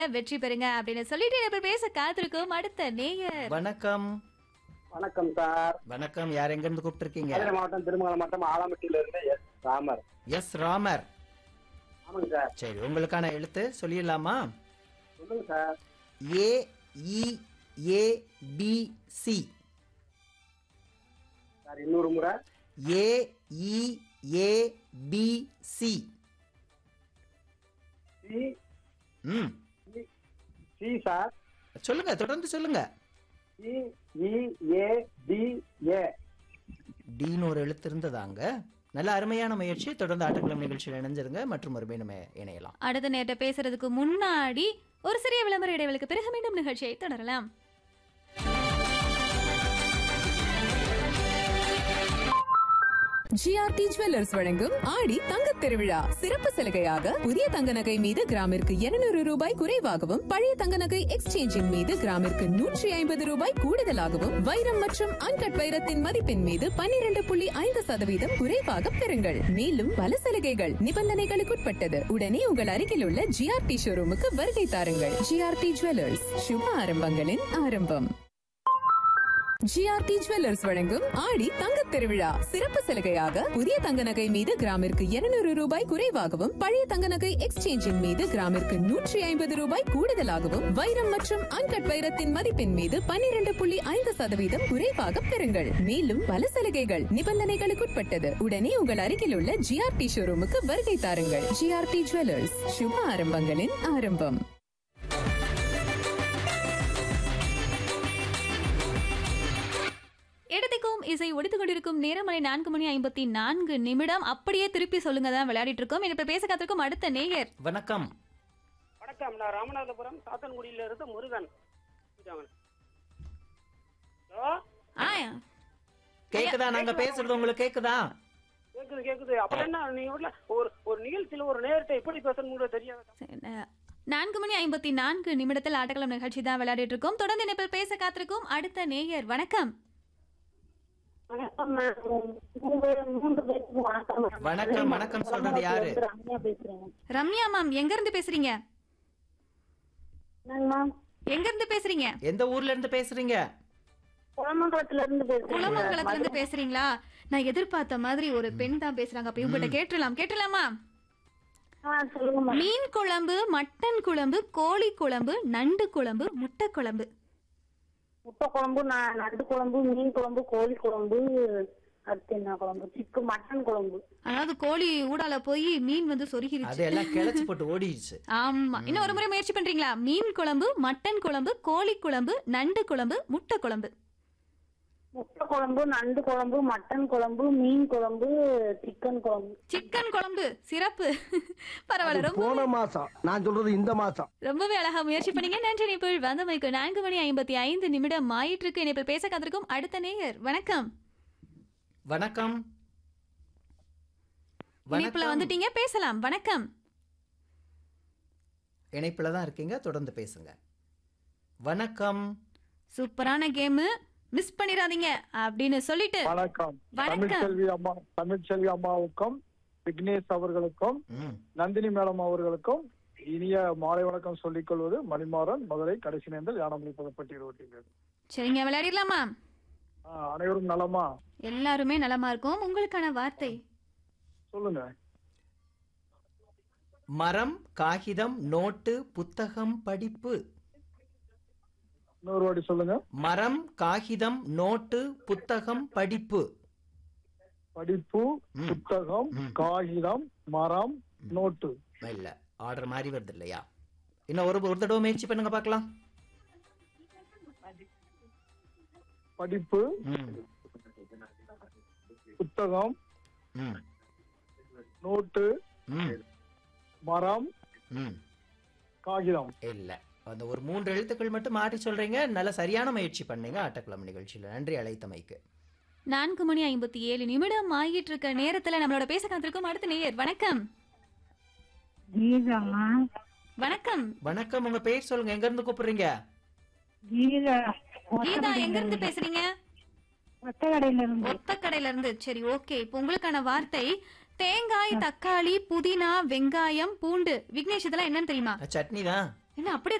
வெற்றி பெறுங்க அப்படின்னு சொல்லிட்டு இப்ப பேச காத்திருக்கோம் அடுத்த நேயர் வணக்கம் வணக்கம் சார் வணக்கம் யார் எங்க இருந்து கூப்பிட்டுருக்கீங்க மதுரை மாவட்டம் திருமங்கலம் மாவட்டம் ஆலாம்பட்டியில இருந்து எஸ் ராமர் எஸ் ராமர் ஆமாங்க சார் சரி உங்களுக்கான எழுத்து சொல்லிடலாமா சொல்லுங்க sir A E A B C sir இன்னொரு முறை A E A B C C ம் சி சார் சொல்லுங்க தொடர்ந்து சொல்லுங்க சி இ ஏ டி ஏ டீன்னு ஒரு எழுத்து இருந்ததாங்க நல்ல அருமையான முயற்சி தொடர்ந்து ஆட்டக்கிழமை நிகழ்ச்சியில் இணைஞ்சிருங்க மற்றும் மறுபடியும் நம்ம இணையலாம் அடுத்த நேரத்தை பேசுறதுக்கு முன்னாடி ஒரு சிறிய விளம்பர இடைவெளிக்கு பிறகு மீண்டும் நிகழ்ச்சியை தொடரலாம் ஜிஆர்டி ஜுவல்லர்ஸ் வழங்கும் ஆடி தங்கத் திருவிழா சிறப்பு சலுகையாக புதிய தங்க நகை மீது கிராமிற்கு 200 ரூபாய் குறைவாகவும் பழைய தங்க நகை எக்ஸ்சேஞ்சின் மீது கிராமிற்கு நூற்றி ஐம்பது ரூபாய் கூடுதலாகவும் வைரம் மற்றும் அன்கட் வைரத்தின் மதிப்பின் மீது 12.5% புள்ளி ஐந்து சதவீதம் குறைவாக பெறுங்கள் மேலும் பல சலுகைகள் நிபந்தனைகளுக்குட்பட்டது உடனே உங்கள் அருகில் உள்ள ஜிஆர்டி ஷோரூமுக்கு வருகை தாருங்கள் ஜிஆர்டி ஜுவல்லர்ஸ் சுப ஆரம்பங்களின் ஆரம்பம் ஜிஆர்டி ஜுவல்லர்ஸ் வழங்கும் ஆடி தங்கத் திருவிழா சிறப்பு சலுகையாக புதிய தங்க நகை மீது கிராமிற்கு 200 ரூபாய் குறைவாகவும் பழைய தங்க நகை எக்ஸ்சேஞ்சின் மீது கிராமிற்கு நூற்றி ஐம்பது ரூபாய் கூடுதலாகவும் வைரம் மற்றும் அன்கட் வைரத்தின் மதிப்பின் மீது 12.5% புள்ளி ஐந்து சதவீதம் குறைவாக பெறுங்கள் மேலும் பல சலுகைகள் நிபந்தனைகளுக்குட்பட்டது உடனே உங்கள் அருகில் உள்ள ஜிஆர்டி ஷோரூமுக்கு வருகை தாருங்கள் ஜிஆர்டி ஜுவல்லர்ஸ் சுப ஆரம்பங்களின் ஆரம்பம் இடத்துக்கும் இசை ஒடித்துக் கொண்டிருக்கும் நேரம் மணி நான்கு மணி ஐம்பத்தி நான்கு நிமிடம் அப்படியே திருப்பி சொல்லுங்க தான் விளையாடிட்டு இருக்கோம் இப்ப பேச காத்திருக்கும் அடுத்த நேயர் வணக்கம் வணக்கம் நான் ராமநாதபுரம் சாத்தன்குடியில இருந்து முருகன் ஹலோ ஆ கேக்குதா நாங்க பேசுறது உங்களுக்கு கேக்குதா கேக்குது கேக்குது அப்புறம் என்ன நீங்க வீட்ல ஒரு ஒரு நிகழ்ச்சியில ஒரு நேரத்தை எப்படி பேசணும்னு தெரியாது சரி, அஹ், நான்கு மணி ஐம்பத்தி நான்கு நிமிடத்தில் ஆட்டக்களம் நிகழ்ச்சி தான் விளையாடிட்டு இருக்கோம் தொடர்ந்து இணைப்பில் பேச காத்திருக்கும் அடுத்த நேயர் வணக்கம் வணக்கம் மேம். உங்க மூன்று பேருக்கும் வணக்கம் மேம். வணக்கம், வணக்கம் சொல்றது யாரு? ரம்யா பேசுறேன் ரம்யா மேம் எங்க இருந்து பேசுறீங்க என்னங்க மேம் எங்க இருந்து பேசுறீங்க எந்த ஊர்ல இருந்து பேசுறீங்க குளமங்கலத்துல இருந்து பேசுறேன் குளமங்கலத்துல இருந்து பேசுறீங்களா நான் எதிர்பார்த்த மாதிரி ஒரு பெண் தான் பேசுறாங்க அப்ப இவங்ககிட்ட கேட்டுலாம் கேட்டுலாமா ஆ சொல்லுங்க மேம் மீன் குழம்பு மட்டன் குழம்பு கோழி குழம்பு நண்டு குழம்பு முட்டை குழம்பு முட்டை குழம்பு ந- நண்டு குழம்பு மீன் குழம்பு கோழி குழம்பு அடுத்து என்ன குழம்பு சிக்கு மட்டன் குழம்பு அதாவது கோழி ஊடால போய் மீன் வந்து சொருகிருச்சு அதெல்லாம் கிளச்சு போட்டு ஓடிடுச்சு ஆமா இன்னும் ஒரு முறை முயற்சி பண்றீங்களா மீன் குழம்பு மட்டன் குழம்பு கோழி குழம்பு நண்டு குழம்பு முட்டை குழம்பு முட்டை குழம்பு நண்டு குழம்பு மட்டன் குழம்பு மீன் குழம்பு சிக்கன் குழம்பு சிக்கன் குழம்பு சிறப்பு பரவாயில்ல ரொம்ப போன மாசம் நான் சொல்றது இந்த மாசம் ரொம்பவே அழகா முயற்சி பண்ணீங்க நன்றி இணைப்பில் வந்தமைக்கு நான்கு மணி ஐம்பத்தி ஐந்து நிமிடம் ஆயிட்டு இருக்கு இணைப்பில் பேச காத்திருக்கும் அடுத்த நேயர் வணக்கம் வணக்கம் இணைப்புல வணக்கம் வந்துட்டீங்க பேசலாம் வணக்கம் இணைப்புல தான் இருக்கீங்க தொடர்ந்து பேசுங்க வணக்கம் சூப்பரான கேம் மிஸ் பண்ணிடாதீங்க அப்படின்னு சொல்லிட்டு வணக்கம் வணக்கம். தமிழ்ச்செல்வி அம்மா தமிழ்ச்செல்வி அம்மாவுக்கும் விக்னேஷ் அவர்களுக்கும் ம் நந்தினி மேடம் அவர்களுக்கும் இனிய மாலை வணக்கம் சொல்லிக் கொள்வது மணிமாறன் மதுரை கடைசி நேர்ந்தல் யானமொழி பதப்பட்டி ரோட்டில் சரிங்க விளையாடிடலாமா அனைவரும் நலமா எல்லாருமே நலமா இருக்கும் உங்களுக்கான வார்த்தை சொல்லுங்க மரம் காகிதம் நோட்டு புத்தகம் படிப்பு இன்னொரு வாட்டி சொல்லுங்க மரம் காகிதம் நோட்டு புத்தகம் படிப்பு படிப்பு ம். புத்தகம் ம். காகிதம் மரம் நோட்டு இல்ல ஆர்டர் மாதிரி வருது இல்லையா இன்னும் ஒரு ஒரு தடவை முயற்சி பண்ணுங்க பார்க்கலாம் படிப்பு ம் புத்தகம் ம் நோட்டு ம் மரம் ம் காகிதம் இல்ல அந்த ஒரு மூன்று எழுத்துக்கள் மட்டும் மாற்றி சொல்றீங்க நல்ல சரியான முயற்சி பண்ணீங்க ஆட்டக்கிழமை நிகழ்ச்சியில நன்றி அழைத்தமைக்கு நான்கு மணி ஐம்பத்தி ஏழு நிமிடம் ஆகிட்டு இருக்க நேரத்துல நம்மளோட பேச காத்திருக்கும் அடுத்த நேயர் வணக்கம் கீதாமா வணக்கம் வணக்கம் உங்க பேர் சொல்லுங்க எங்க இருந்து கூப்பிடுறீங்க கீதா கீதா எங்க இருந்து பேசுறீங்க ஒத்த கடையில இருந்து ஒத்த கடையில இருந்து சரி ஓகே இப்போ உங்களுக்கான வார்த்தை தேங்காய் தக்காளி புதினா வெங்காயம் பூண்டு விக்னேஷ் இதெல்லாம் என்னன்னு தெரியுமா சட்னி தான் என்ன அப்படியே